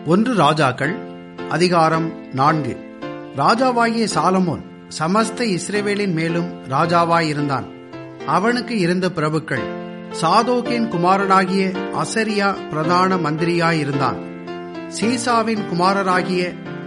ஒன்று ராஜாக்கள் அதிகாரம் நான்கு ராஜாவாகிய சாலமோன் சமஸ்த இஸ்ரேவேலின் மேலும் ராஜாவாயிருந்தான் அவனுக்கு இருந்த பிரபுக்கள் சாதோக்கின் குமாரனாகிய அசரியா பிரதான மந்திரியாயிருந்தான் சீசாவின் குமாரராகிய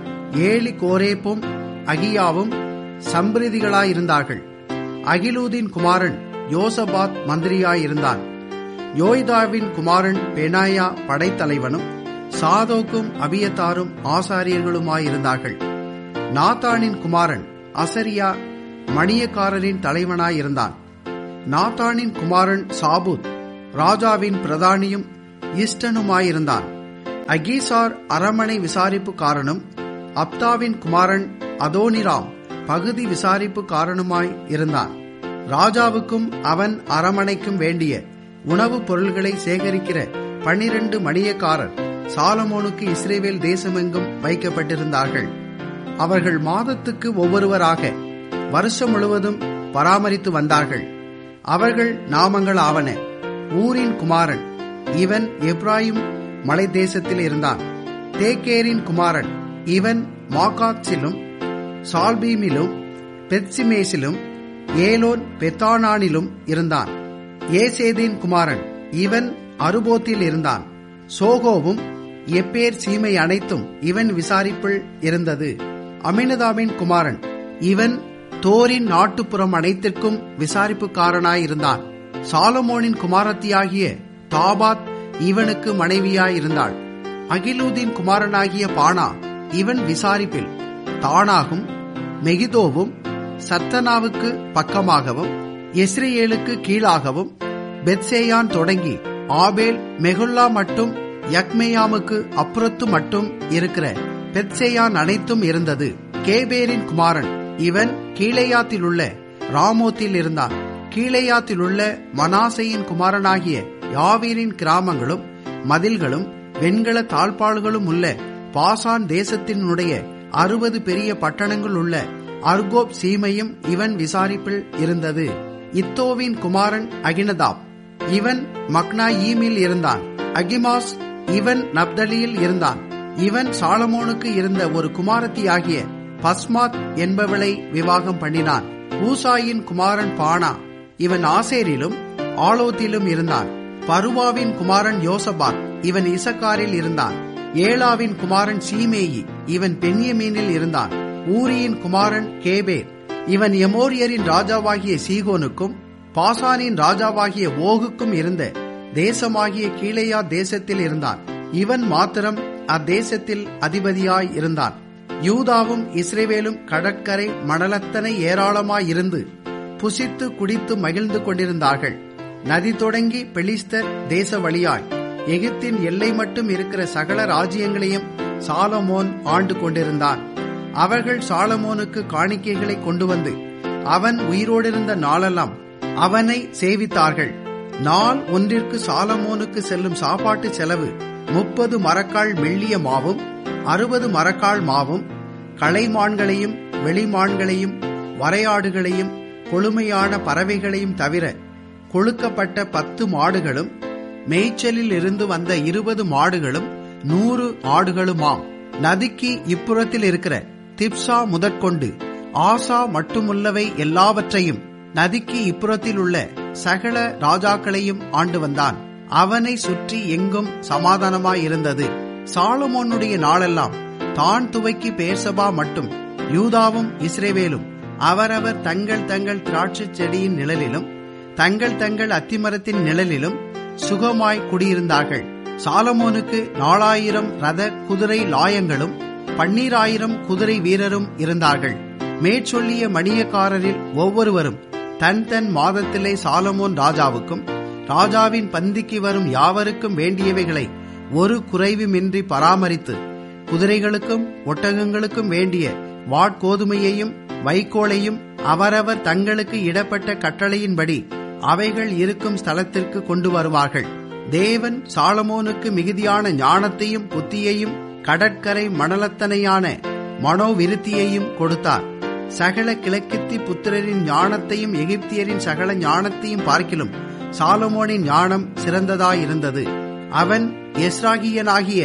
ஏலி கோரேப்பும் அகியாவும் சம்பிரதிகளாயிருந்தார்கள் அகிலூதின் குமாரன் யோசபாத் மந்திரியாயிருந்தான் யோய்தாவின் குமாரன் பெனாயா படைத்தலைவனும் சாதோக்கும் அபியத்தாரும் ஆசாரியர்களுமாயிருந்தார்கள் நாத்தானின் குமாரன் அசரியா மணியக்காரரின் தலைவனாயிருந்தான் நாத்தானின் குமாரன் சாபுத் ராஜாவின் பிரதானியும் இஷ்டனுமாயிருந்தான் அகீசார் அரமனை விசாரிப்புக்காரனும் அப்தாவின் குமாரன் அதோனிராம் பகுதி விசாரிப்புக்காரனுமாய் இருந்தான் ராஜாவுக்கும் அவன் அரமனைக்கும் வேண்டிய உணவுப் பொருள்களை சேகரிக்கிற பனிரண்டு மணியக்காரர் சாலமோனுக்கு இஸ்ரேவேல் தேசமெங்கும் வைக்கப்பட்டிருந்தார்கள் அவர்கள் மாதத்துக்கு ஒவ்வொருவராக வருஷம் முழுவதும் பராமரித்து வந்தார்கள் அவர்கள் நாமங்கள் ஆவன ஊரின் குமாரன் இவன் எப்ராயிம் மலை தேசத்தில் இருந்தான் தேக்கேரின் குமாரன் இவன் மாகாத்சிலும் சால்பீமிலும் பெத்சிமேசிலும் ஏலோன் பெத்தானானிலும் இருந்தான் ஏசேதின் குமாரன் இவன் அருபோத்தில் இருந்தான் சோகோவும் எப்பேர் சீமை அனைத்தும் இவன் விசாரிப்பில் இருந்தது அமினதாவின் குமாரன் இவன் தோரின் நாட்டுப்புறம் அனைத்திற்கும் விசாரிப்புக்காரனாயிருந்தான் சாலமோனின் குமாரத்தியாகிய தாபாத் இவனுக்கு மனைவியாயிருந்தாள் அகிலூதின் குமாரனாகிய பானா இவன் விசாரிப்பில் தானாகும் மெகிதோவும் சத்தனாவுக்கு பக்கமாகவும் எஸ்ரேலுக்கு கீழாகவும் பெத்சேயான் தொடங்கி ஆபேல் மெகுல்லா மட்டும் யக்மேயாமுக்கு அப்புறத்து மட்டும் இருக்கிற பெத்சேயான் அனைத்தும் இருந்தது கேபேரின் குமாரன் இவன் கீழையாத்தில் உள்ள ராமோத்தில் இருந்தான் கீழையாத்தில் உள்ள மனாசையின் குமாரனாகிய யாவீரின் கிராமங்களும் மதில்களும் வெண்கல தாழ்பாள்களும் உள்ள பாசான் தேசத்தினுடைய அறுபது பெரிய பட்டணங்கள் உள்ள அர்கோப் சீமையும் இவன் விசாரிப்பில் இருந்தது இத்தோவின் குமாரன் அகினதாப் இவன் மக்னாயீமில் இருந்தான் அகிமாஸ் இவன் நப்தலியில் இருந்தான் இவன் சாலமோனுக்கு இருந்த ஒரு குமாரத்தியாகிய பஸ்மாத் என்பவளை விவாகம் பண்ணினான் ஊசாயின் குமாரன் பானா இவன் ஆசேரிலும் ஆலோத்திலும் இருந்தான் பருவாவின் குமாரன் யோசபாத் இவன் இசக்காரில் இருந்தான் ஏலாவின் குமாரன் சீமேயி இவன் பென்யமீனில் இருந்தான் ஊரியின் குமாரன் கேபேர் இவன் எமோரியரின் ராஜாவாகிய சீகோனுக்கும் பாசானின் ராஜாவாகிய ஓகுக்கும் இருந்த தேசமாகிய கீழையா தேசத்தில் இருந்தான் இவன் மாத்திரம் அத்தேசத்தில் அதிபதியாய் இருந்தான் யூதாவும் இஸ்ரேவேலும் கடற்கரை மணலத்தனை ஏராளமாயிருந்து புசித்து குடித்து மகிழ்ந்து கொண்டிருந்தார்கள் நதி தொடங்கி பெலிஸ்தர் தேச வழியாய் எகிப்தின் எல்லை மட்டும் இருக்கிற சகல ராஜ்யங்களையும் சாலமோன் ஆண்டு கொண்டிருந்தான் அவர்கள் சாலமோனுக்கு காணிக்கைகளை கொண்டு வந்து அவன் உயிரோடிருந்த நாளெல்லாம் அவனை சேவித்தார்கள் நாள் ஒன்றிற்கு சாலமோனுக்கு செல்லும் சாப்பாட்டு செலவு முப்பது மரக்கால் மெல்லிய மாவும் அறுபது மரக்கால் மாவும் களைமான்களையும் வெளிமான்களையும் வரையாடுகளையும் கொழுமையான பறவைகளையும் தவிர கொழுக்கப்பட்ட பத்து மாடுகளும் மேய்ச்சலில் இருந்து வந்த இருபது மாடுகளும் நூறு ஆடுகளுமாம் நதிக்கு இப்புறத்தில் இருக்கிற திப்சா முதற்கொண்டு ஆசா மட்டுமுள்ளவை எல்லாவற்றையும் நதிக்கு இப்புறத்தில் உள்ள சகல ராஜாக்களையும் ஆண்டு வந்தான் அவனை சுற்றி எங்கும் சமாதானமாயிருந்தது சாலமோனுடைய நாளெல்லாம் தான் துவக்கி பேர்சபா மட்டும் யூதாவும் இஸ்ரேவேலும் அவரவர் தங்கள் தங்கள் திராட்சை செடியின் நிழலிலும் தங்கள் தங்கள் அத்திமரத்தின் நிழலிலும் சுகமாய் குடியிருந்தார்கள் சாலமோனுக்கு நாலாயிரம் ரத குதிரை லாயங்களும் பன்னீராயிரம் குதிரை வீரரும் இருந்தார்கள் மேற்சொல்லிய மணியக்காரரில் ஒவ்வொருவரும் தன் தன் மாதத்திலே சாலமோன் ராஜாவுக்கும் ராஜாவின் பந்திக்கு வரும் யாவருக்கும் வேண்டியவைகளை ஒரு குறைவுமின்றி பராமரித்து குதிரைகளுக்கும் ஒட்டகங்களுக்கும் வேண்டிய வாட்கோதுமையையும் வைக்கோலையும் அவரவர் தங்களுக்கு இடப்பட்ட கட்டளையின்படி அவைகள் இருக்கும் ஸ்தலத்திற்கு கொண்டு வருவார்கள் தேவன் சாலமோனுக்கு மிகுதியான ஞானத்தையும் புத்தியையும் கடற்கரை மணலத்தனையான மனோவிருத்தியையும் கொடுத்தார் சகல கிழக்கித்தி புத்திரரின் ஞானத்தையும் எகிப்தியரின் சகல ஞானத்தையும் பார்க்கிலும் சாலமோனின் ஞானம் சிறந்ததாயிருந்தது அவன் எஸ்ராகியனாகிய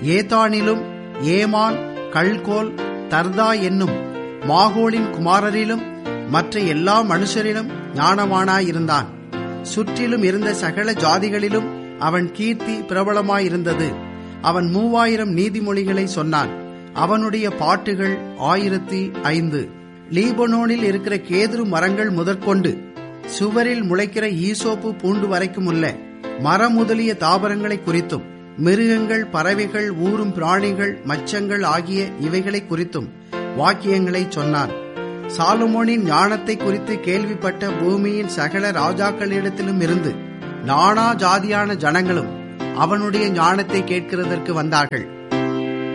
ஏதானிலும் ஏமான் கல்கோல் தர்தா என்னும் மாகோலின் குமாரரிலும் மற்ற எல்லா மனுஷரிலும் ஞானவானாயிருந்தான் சுற்றிலும் இருந்த சகல ஜாதிகளிலும் அவன் கீர்த்தி பிரபலமாயிருந்தது அவன் மூவாயிரம் நீதிமொழிகளை சொன்னான் அவனுடைய பாட்டுகள் ஆயிரத்தி ஐந்து லீபனோனில் இருக்கிற கேதுரு மரங்கள் முதற்கொண்டு சுவரில் முளைக்கிற ஈசோப்பு பூண்டு வரைக்கும் உள்ள மரம் முதலிய தாவரங்களை குறித்தும் மிருகங்கள் பறவைகள் ஊரும் பிராணிகள் மச்சங்கள் ஆகிய இவைகளை குறித்தும் வாக்கியங்களை சொன்னான் சாலுமோனின் ஞானத்தை குறித்து கேள்விப்பட்ட பூமியின் சகல ராஜாக்களிடத்திலும் இருந்து நானா ஜாதியான ஜனங்களும் அவனுடைய ஞானத்தை கேட்கிறதற்கு வந்தார்கள்